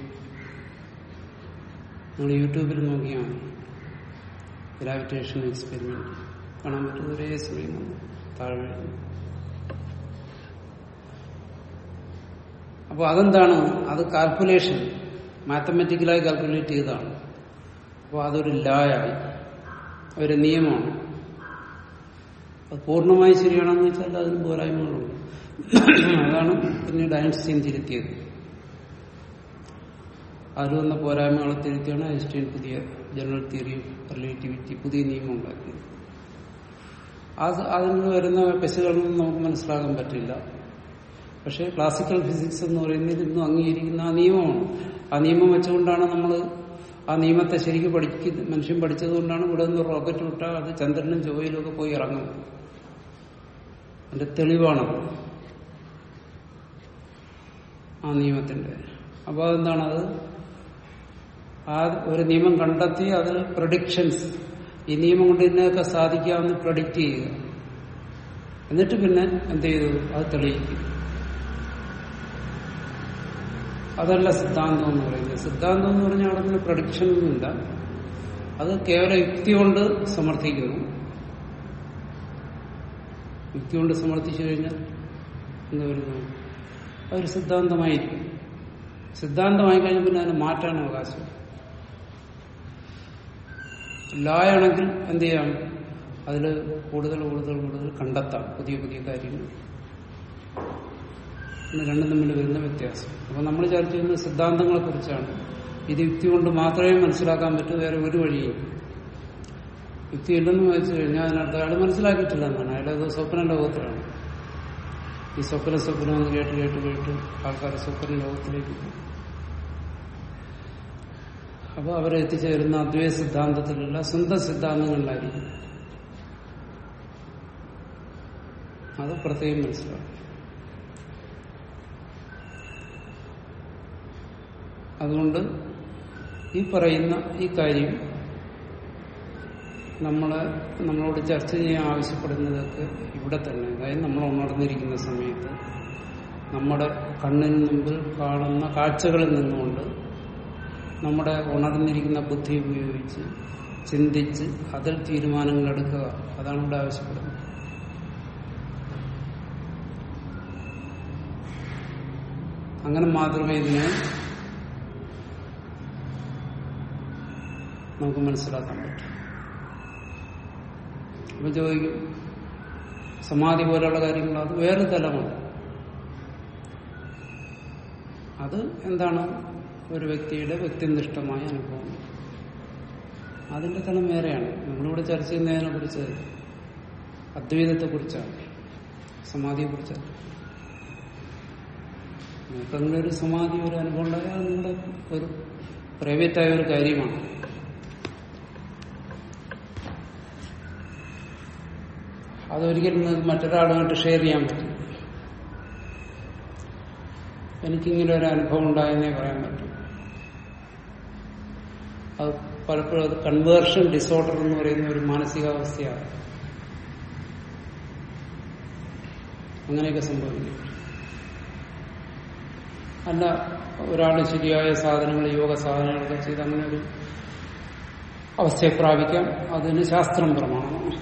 നമ്മൾ യൂട്യൂബിൽ നോക്കിയാൽ മതി ഗ്രാവിറ്റേഷൻ എക്സ്പെരിമെന്റ് കാണാൻ പറ്റുന്ന ഒരേ സമയം വന്നു താഴെ വീഴുന്നു അപ്പോൾ അതെന്താണ് അത് കാൽക്കുലേഷൻ മാത്തമെറ്റിക്കലായി കാൽക്കുലേറ്റ് ചെയ്തതാണ് അപ്പോൾ അതൊരു ലായായി ഒരു നിയമമാണ് അത് പൂർണ്ണമായി ശരിയാണെന്ന് വെച്ചാൽ അതിന് പോരായ്മകളുണ്ട് അതാണ് പിന്നീട് ഐൻസ്റ്റീൻ തിരുത്തിയത് അതിൽ വന്ന പോരായ്മകളെ തിരുത്തിയാണ് ഐൻസ്റ്റീൻ പുതിയ ജനറൽ തിയറി ഓഫ് റിലേറ്റിവിറ്റി പുതിയ നിയമം ഉണ്ടാക്കിയത് അത് അതിൽ വരുന്ന പെശുകളൊന്നും നമുക്ക് മനസ്സിലാക്കാൻ പറ്റില്ല പക്ഷേ ക്ലാസിക്കൽ ഫിസിക്സ് എന്ന് പറയുന്നത് ഇന്നും അംഗീകരിക്കുന്ന ആ നിയമമാണ് ആ നിയമം വെച്ചുകൊണ്ടാണ് നമ്മൾ ആ നിയമത്തെ ശരിക്കും പഠിക്കുന്ന മനുഷ്യൻ പഠിച്ചതുകൊണ്ടാണ് ഇവിടെ നിന്ന് റോക്കറ്റ് വിട്ടാൽ അത് ചന്ദ്രനും ചൊവ്വയിലും ഒക്കെ പോയി ഇറങ്ങുന്നത് അതിന്റെ തെളിവാണത് ആ നിയമത്തിന്റെ അപ്പോൾ അതെന്താണത് ആ ഒരു നിയമം കണ്ടെത്തി അത് പ്രഡിക്ഷൻസ് ഈ നിയമം കൊണ്ട് ഇതിനെയൊക്കെ സാധിക്കാമെന്ന് പ്രഡിക്റ്റ് ചെയ്യുക എന്നിട്ട് പിന്നെ എന്ത് ചെയ്തു അത് തെളിയിക്കും അതല്ല സിദ്ധാന്തം എന്ന് പറയുന്നത് സിദ്ധാന്തം എന്ന് പറഞ്ഞാൽ അവിടെ നിന്ന് പ്രഡിക്ഷൻ ഒന്നുമില്ല അത് കേവല യുക്തി കൊണ്ട് സമർത്ഥിക്കുന്നു യുക്തി കൊണ്ട് സമർത്ഥിച്ചു കഴിഞ്ഞാൽ എന്താ വരുന്നു അതൊരു സിദ്ധാന്തമായിരിക്കും സിദ്ധാന്തമായി കഴിഞ്ഞാൽ പിന്നെ അതിനെ മാറ്റാൻ അവകാശം ലായാണെങ്കിൽ എന്ത് ചെയ്യാം അതിൽ കൂടുതൽ കൂടുതൽ കൂടുതൽ കണ്ടെത്താം പുതിയ പുതിയ കാര്യങ്ങൾ ഇത് രണ്ടും തമ്മിൽ വരുന്ന വ്യത്യാസം അപ്പൊ നമ്മൾ ചർച്ച ചെയ്യുന്ന സിദ്ധാന്തങ്ങളെ കുറിച്ചാണ് ഇത് യുക്തി കൊണ്ട് മാത്രമേ മനസ്സിലാക്കാൻ പറ്റൂ വേറെ ഒരു വഴിയും യുക്തി ഇല്ലെന്ന് വെച്ച് കഴിഞ്ഞാൽ അതിനർത്ഥം അയാൾ മനസ്സിലാക്കിയിട്ടില്ല എന്നാണ് അയാളത് സ്വപ്ന ലോകത്തിലാണ് ഈ സ്വപ്ന സ്വപ്നം എന്ന് കേട്ട് കേട്ട് കേട്ട് ആൾക്കാർ സ്വപ്ന ലോകത്തിലേക്ക് പോകും അപ്പൊ അവരെ എത്തിച്ചേരുന്ന അദ്വൈത സിദ്ധാന്തത്തിലുള്ള സ്വന്തം സിദ്ധാന്തങ്ങളിലായിരിക്കും അത് പ്രത്യേകം മനസ്സിലാവും അതുകൊണ്ട് ഈ പറയുന്ന ഈ കാര്യം നമ്മളെ നമ്മളോട് ചർച്ച ചെയ്യാൻ ആവശ്യപ്പെടുന്നതൊക്കെ ഇവിടെ തന്നെ അതായത് നമ്മൾ ഉണർന്നിരിക്കുന്ന സമയത്ത് നമ്മുടെ കണ്ണിന് മുമ്പിൽ കാണുന്ന കാഴ്ചകളിൽ നിന്നുകൊണ്ട് നമ്മുടെ ഉണർന്നിരിക്കുന്ന ബുദ്ധി ഉപയോഗിച്ച് ചിന്തിച്ച് അതിൽ തീരുമാനങ്ങൾ എടുക്കുക അതാണ് ഇവിടെ ആവശ്യപ്പെടുന്നത് അങ്ങനെ മാത്രമേ ഇതിനെ നമുക്ക് മനസ്സിലാക്കാൻ പറ്റും അപ്പൊ ചോദിക്കും സമാധി പോലെയുള്ള കാര്യങ്ങൾ അത് വേറെ തലമാണ് അത് എന്താണ് ഒരു വ്യക്തിയുടെ വ്യക്തിനിഷ്ഠമായ അനുഭവം അതിന്റെ തലം വേറെയാണ് നമ്മളിവിടെ ചർച്ച ചെയ്യുന്നതിനെ കുറിച്ച് അദ്വൈതത്തെ കുറിച്ചാണ് സമാധിയെ കുറിച്ചാണ് നിങ്ങൾക്ക് അങ്ങനെ ഒരു സമാധി ഒരു അനുഭവം ഉണ്ടായാൽ അത് നിങ്ങളുടെ ഒരു പ്രൈവറ്റായ ഒരു കാര്യമാണ് അതൊരിക്കലും നിങ്ങൾക്ക് മറ്റൊരാളുമായിട്ട് ഷെയർ ചെയ്യാൻ പറ്റും എനിക്കിങ്ങനെ ഒരു അനുഭവം ഉണ്ടായെന്നേ പറയാൻ പറ്റും അത് പലപ്പോഴും അത് കൺവേർഷൻ ഡിസോർഡർ എന്ന് പറയുന്ന ഒരു മാനസികാവസ്ഥയാണ് അങ്ങനെയൊക്കെ സംഭവിക്കും അല്ല ഒരാൾ ശരിയായ സാധനങ്ങൾ യോഗ സാധനങ്ങളൊക്കെ ചെയ്ത് അങ്ങനെ ഒരു അവസ്ഥയെ പ്രാപിക്കാം അതിന് ശാസ്ത്രം പ്രമാണമാണ്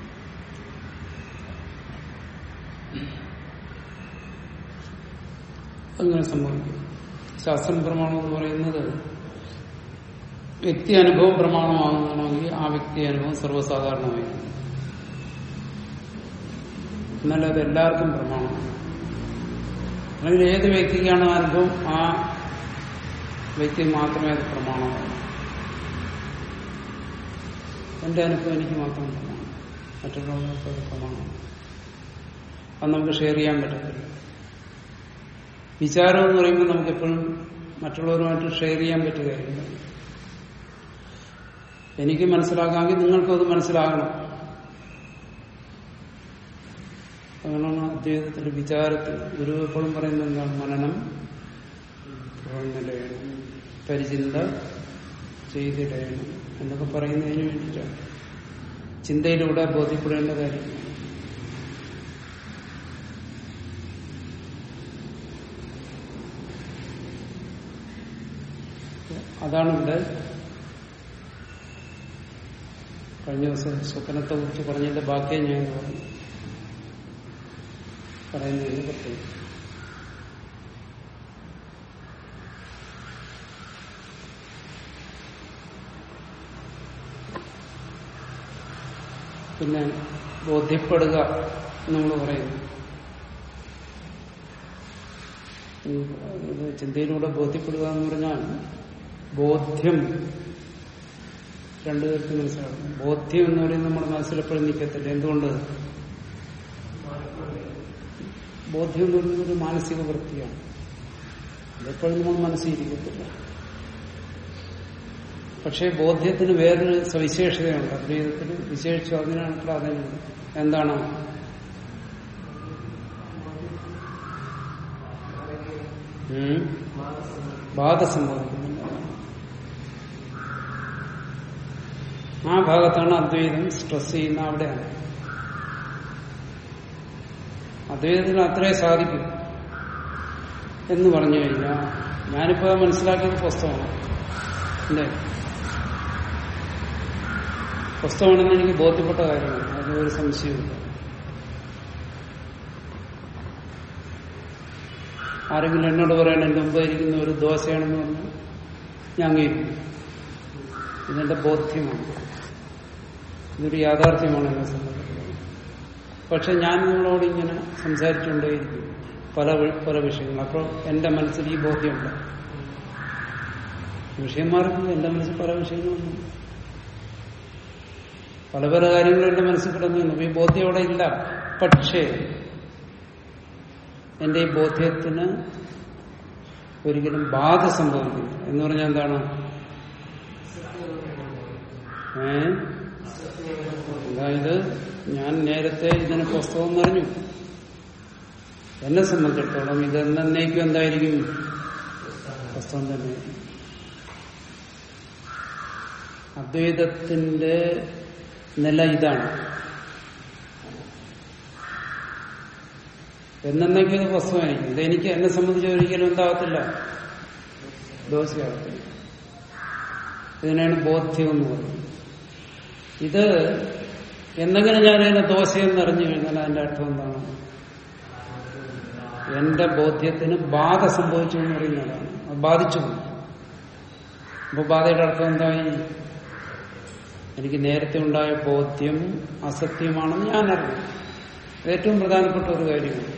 അങ്ങനെ സംഭവിക്കും ശാസ്ത്രം പ്രമാണം എന്ന് പറയുന്നത് വ്യക്തി അനുഭവം പ്രമാണമാകുന്നതാണെങ്കിൽ ആ വ്യക്തി അനുഭവം സർവ്വസാധാരണമായി എന്നാൽ അത് എല്ലാവർക്കും പ്രമാണമാണ് അല്ലെങ്കിൽ ഏത് വ്യക്തിക്കാണ് ആ അനുഭവം ആ വ്യക്തി മാത്രമേ അത് പ്രമാണമാകൂ എന്റെ അനുഭവം എനിക്ക് മാത്രം പ്രമാണം മറ്റുള്ളവർക്ക് അത് പ്രമാണമാണ് അത് നമുക്ക് ഷെയർ ചെയ്യാൻ പറ്റത്തില്ല വിചാരം എന്ന് പറയുമ്പോൾ നമുക്ക് എപ്പോഴും മറ്റുള്ളവരുമായിട്ട് ഷെയർ ചെയ്യാൻ പറ്റിയ കാര്യമില്ല എനിക്ക് മനസ്സിലാക്കാമെങ്കിൽ നിങ്ങൾക്കും അത് മനസ്സിലാകണം അങ്ങനെയാണ് അദ്ദേഹത്തിന്റെ വിചാരത്തിൽ ഗുരു എപ്പോഴും പറയുന്നത് എന്താണ് മനനം നിലയണം പരിചിന്ത ചെയ്തിടയണം എന്നൊക്കെ പറയുന്നതിന് വേണ്ടിയിട്ടാണ് ചിന്തയിലൂടെ ബോധ്യപ്പെടേണ്ട കാര്യം അതാണ് ഇവിടെ കഴിഞ്ഞ ദിവസം സ്വപ്നത്തെ കുറിച്ച് പറഞ്ഞതിന്റെ ബാക്കിയെ ഞാൻ പറഞ്ഞു പറയുന്നതിന് പ്രത്യേകം പിന്നെ ബോധ്യപ്പെടുക നമ്മൾ പറയുന്നു ഇത് ചിന്തയിലൂടെ ബോധ്യപ്പെടുക എന്ന് പറഞ്ഞാൽ ബോധ്യം രണ്ടു പേർക്ക് മനസ്സിലാക്കും ബോധ്യം എന്ന് പറയുന്നത് നമ്മുടെ മനസ്സിലെപ്പോഴും നിൽക്കത്തില്ല എന്തുകൊണ്ട് ബോധ്യം എന്ന് പറയുന്നത് ഒരു മാനസിക വൃത്തിയാണ് അതെപ്പോഴും നമ്മൾ മനസ്സിലിരിക്കത്തില്ല പക്ഷേ ബോധ്യത്തിന് വേറൊരു സവിശേഷതയുണ്ട് അദ്വൈതത്തിൽ വിശേഷിച്ചു അതിനാണ് പ്രാധാന്യം എന്താണ് ഉം? ബാധ സംഭവിക്കുന്നില്ല ആ ഭാഗത്താണ് അദ്വൈതം സ്ട്രെസ് ചെയ്യുന്ന അവിടെയാണ് അദ്വൈതത്തിന് അത്രേ സാധിക്കും എന്ന് പറഞ്ഞു കഴിഞ്ഞാൽ ഞാനിപ്പോ മനസ്സിലാക്കിയത് പുസ്തകമാണ് അല്ലേ പുസ്തകമാണെന്ന് എനിക്ക് ബോധ്യപ്പെട്ട കാര്യമാണ് അതിലൊരു സംശയമില്ല ആരെങ്കിലും എന്നോട് പറയണം എന്റെ മുമ്പ് ഇരിക്കുന്ന ഒരു ദോശയാണെന്ന് പറഞ്ഞാൽ ഞാൻ അംഗീകരിക്കും ഇതെന്റെ ബോധ്യമാണ് ഇതൊരു യാഥാർത്ഥ്യമാണ് എന്നെ സംബന്ധിച്ചിടത്തോളം പക്ഷെ ഞാൻ നിങ്ങളോട് ഇങ്ങനെ സംസാരിച്ചുകൊണ്ടേയിരിക്കും പല വി- പല വിഷയങ്ങൾ അപ്പോൾ എന്റെ മനസ്സിൽ ഈ ബോധ്യമുണ്ട് വിഷയം മാറുമ്പോൾ എന്റെ മനസ്സിൽ പല വിഷയങ്ങളുണ്ട് പല പല കാര്യങ്ങളും എന്റെ മനസ്സിൽ കിടന്നു ഈ ബോധ്യം അവിടെ ഇല്ല പക്ഷേ എന്റെ ഈ ബോധ്യത്തിന് ഒരിക്കലും ബാധ സംഭവിക്കില്ല എന്ന് പറഞ്ഞാൽ എന്താണ് ഏ അതായത് ഞാൻ നേരത്തെ ഇതിന് പുസ്തകം പറഞ്ഞു എന്നെ സംബന്ധിച്ചിടത്തോളം ഇത് എന്നേക്കും എന്തായിരിക്കും പുസ്തകം തന്നെ അദ്വൈതത്തിന്റെ നില ഇതാണ് എന്നേക്കും ഇത് പുസ്തകമായിരിക്കും ഇതെനിക്ക് എന്നെ സംബന്ധിച്ച് ഒരിക്കലും എന്താകത്തില്ല ദോഷമാകത്തില്ല ഇതിനാണ് ബോധ്യം എന്ന് പറയുന്നത് ഇത് എന്തെങ്കിലും ഞാൻ അതിനെ ദോശയെന്ന് അറിഞ്ഞു കഴിഞ്ഞാൽ അതിന്റെ അർത്ഥം എന്താണ് എന്റെ ബോധ്യത്തിന് ബാധ സംഭവിച്ചു എന്ന് പറയുന്നതാണ് അത് ബാധിച്ചു പോയി. അപ്പൊ ബാധയുടെ അർത്ഥം എന്തായി എനിക്ക് നേരത്തെ ഉണ്ടായ ബോധ്യം അസത്യമാണെന്ന് ഞാൻ അറിഞ്ഞു ഇത് ഏറ്റവും പ്രധാനപ്പെട്ട ഒരു കാര്യമാണ്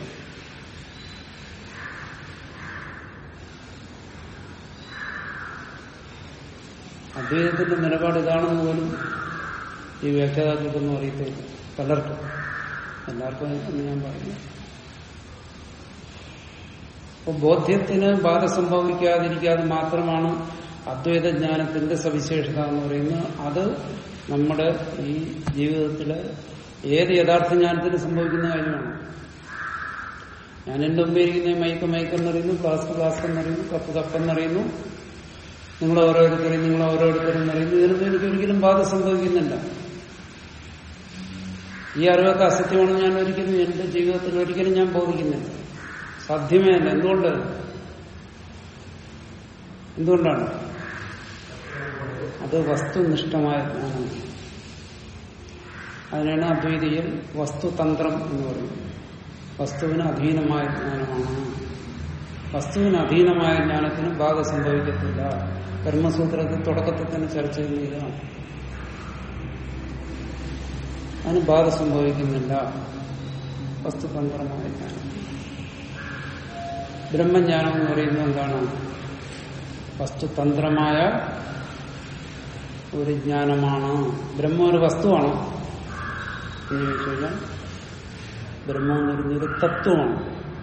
അദ്വൈതത്തിന്റെ നിലപാട് ഇതാണെന്ന് പോലും ഈ വ്യാഖ്യാതാക്കൾക്കൊന്നും അറിയത്തില്ല പലർക്കും എല്ലാവർക്കും എന്ന് ഞാൻ പറയുന്നു അപ്പൊ ബോധ്യത്തിന് ബാധ സംഭവിക്കാതിരിക്കാതെ മാത്രമാണ് അദ്വൈത ജ്ഞാനത്തിന്റെ സവിശേഷത എന്ന് പറയുന്നത് അത് നമ്മുടെ ഈ ജീവിതത്തിലെ ഏത് യഥാർത്ഥ ജ്ഞാനത്തിന് സംഭവിക്കുന്ന കാര്യമാണ് ഞാൻ എന്റെ മുമ്പേ ഇരിക്കുന്ന മൈക്ക് മൈക്കെന്നറിയുന്നു ക്ലാസ് ക്ലാസ് എന്നറിയുന്നു കപ്പ് കപ്പെന്നറിയുന്നു നിങ്ങൾ ഓരോരുത്തരും നിങ്ങൾ ഓരോരുത്തരും എന്നറിയുന്നു ഇതിനൊന്നും എനിക്ക് ഒരിക്കലും ബാധ സംഭവിക്കുന്നില്ല ഈ അറിവൊക്കെ അസത്യമാണെന്ന് ഞാൻ ഒരിക്കലും എന്റെ ജീവിതത്തിൽ ഒരിക്കലും ഞാൻ ബോധിക്കുന്നില്ല സാധ്യമേ അല്ല എന്തുകൊണ്ട് എന്തുകൊണ്ടാണ് അത് വസ്തുനിഷ്ഠമായ ജ്ഞാനം അതിനാണ് അദ്വൈതിയിൽ വസ്തുതന്ത്രം എന്ന് പറയുന്നത് വസ്തുവിന് അധീനമായ ജ്ഞാനമാണ് വസ്തുവിന് അധീനമായ ജ്ഞാനത്തിന് ബാധ സംഭവിക്കത്തില്ല ബ്രഹ്മസൂത്രത്തിൽ തുടക്കത്തിൽ തന്നെ ചർച്ച ചെയ്യുന്നതാണ് അതിന് ബാധ സംഭവിക്കുന്നില്ല വസ്തുതന്ത്രമായ ജ്ഞാനം ബ്രഹ്മജ്ഞാനം എന്ന് പറയുന്നത് എന്താണ് വസ്തുതന്ത്രമായ ഒരു ജ്ഞാനമാണ് ബ്രഹ്മം ഒരു വസ്തുവാണോ എന്ന് ചോദിച്ചു കഴിഞ്ഞാൽ ബ്രഹ്മം എന്ന് പറയുന്നത് ഒരു തത്വമാണ്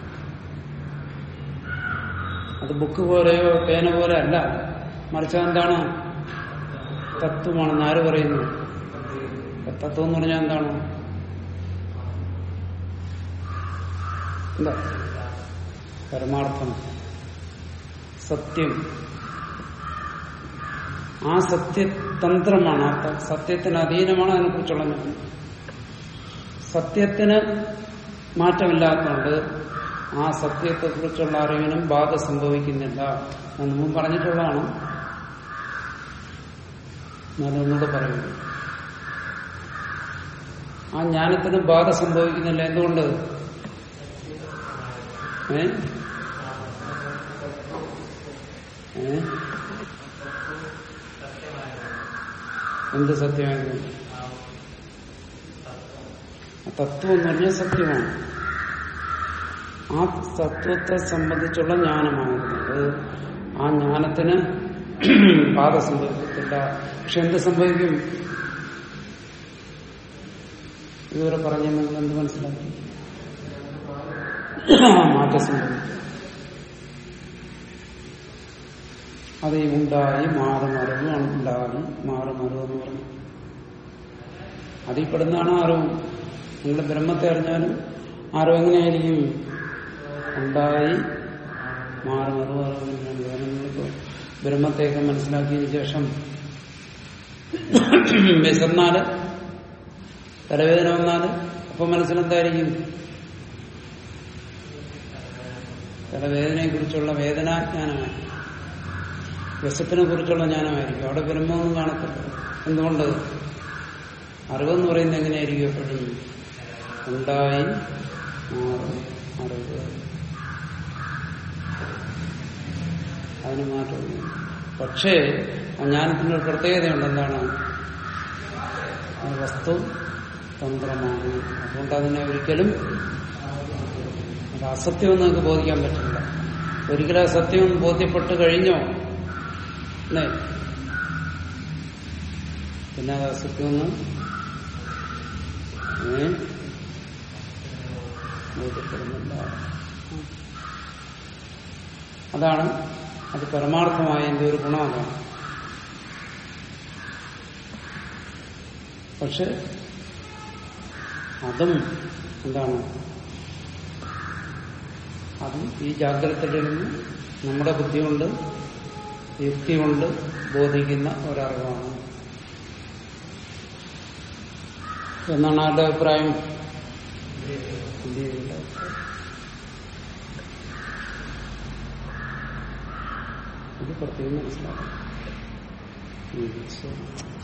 അത് ബുക്ക് പോലെയോ പേന പോലെ അല്ല മറിച്ച് എന്താണ് തത്വമാണെന്ന് ആര് പറയുന്നു തത്വം എന്ന് പറഞ്ഞാൽ എന്താണ് എന്താ പരമാർത്ഥം സത്യം ആ സത്യതന്ത്രമാണ് ആ ത- സത്യത്തിന് അധീനമാണ് അതിനെക്കുറിച്ചുള്ള ജ്ഞാനം സത്യത്തിന് മാറ്റമില്ലാത്തതുകൊണ്ട് ആ സത്യത്തെക്കുറിച്ചുള്ള അറിവിനും ബാധ സംഭവിക്കുന്നില്ല ഞാൻ മുമ്പ് പറഞ്ഞിട്ടുള്ളതാണ് ഞാൻ ഒന്നുകൂടെ പറയുന്നു ആ ജ്ഞാനത്തിന് ബാധ സംഭവിക്കുന്നില്ല എന്തുകൊണ്ട് ഏ ഏ എന്ത് സത്യമായിരുന്നു തത്വം എന്ന് പറഞ്ഞാൽ സത്യമാണ് ആ തത്വത്തെ സംബന്ധിച്ചുള്ള ജ്ഞാനമായിരുന്നു അത് ആ ജ്ഞാനത്തിന് ബാധ സംഭവിക്കത്തില്ല പക്ഷെ എന്ത് സംഭവിക്കും ഇതുവരെ പറഞ്ഞ നിങ്ങൾ എന്ത് മനസ്സിലാക്കി മാറ്റം സംഭവിക്കും അത് ഈ ഉണ്ടായി മാറുമറിവ് ഉണ്ടായി മാറുമറിവ് എന്ന് പറഞ്ഞു അതിൽ പെടുന്നതാണ് അറിവ് നിങ്ങൾ ബ്രഹ്മത്തെ അറിഞ്ഞാലും അറിവ് എങ്ങനെയായിരിക്കും ഉണ്ടായി മാറുമറിവ് അറിവ് തന്നെയാണ് കാരണം നിങ്ങളിപ്പോ ബ്രഹ്മത്തെയൊക്കെ മനസ്സിലാക്കിയതിനു ശേഷം വിശന്നാല് തലവേദന വന്നാല് അപ്പൊ മനസ്സിലെന്തായിരിക്കും തലവേദനയെ കുറിച്ചുള്ള വേദനാജ്ഞാനമായി വിശപ്പിനെ കുറിച്ചുള്ള ജ്ഞാനമായിരിക്കും അവിടെ ബ്രഹ്മമൊന്നും കാണത്തില്ല എന്തുകൊണ്ട് അറിവെന്ന് പറയുന്നത് എങ്ങനെയായിരിക്കും എപ്പോഴും ഉണ്ടായി മാറും അറിവ് അതിന് മാറ്റമില്ല പക്ഷേ ആ ജ്ഞാനത്തിനൊരു പ്രത്യേകതയുണ്ട് എന്താണ് അത് വസ്തു തന്ത്രമാണ് അതുകൊണ്ട് അതിനെ ഒരിക്കലും അത് അസത്യം നിങ്ങൾക്ക് ബോധിക്കാൻ പറ്റില്ല ഒരിക്കലും ആ സത്യം ബോധ്യപ്പെട്ട് കഴിഞ്ഞോ അല്ലേ പിന്നെ അത് അസത്യമൊന്ന് ഏ ബോധ്യപ്പെടുന്നില്ല അതാണ് അത് പരമാർത്ഥമായ എന്റെ ഒരു ഗുണം അതാണ് പക്ഷെ അതും എന്താണ് അതും ഈ ജാഗ്രതയിലിരുന്ന് നമ്മുടെ ബുദ്ധി കൊണ്ട് യുക്തി കൊണ്ട് ബോധിക്കുന്ന ഒരറിവാണ് എന്നാണ് ആരുടെ അഭിപ്രായം ബുദ്ധിയുടെ അഭിപ്രായം. ഇത് പ്രത്യേകം മനസ്സിലാക്കണം ഉം, ശരി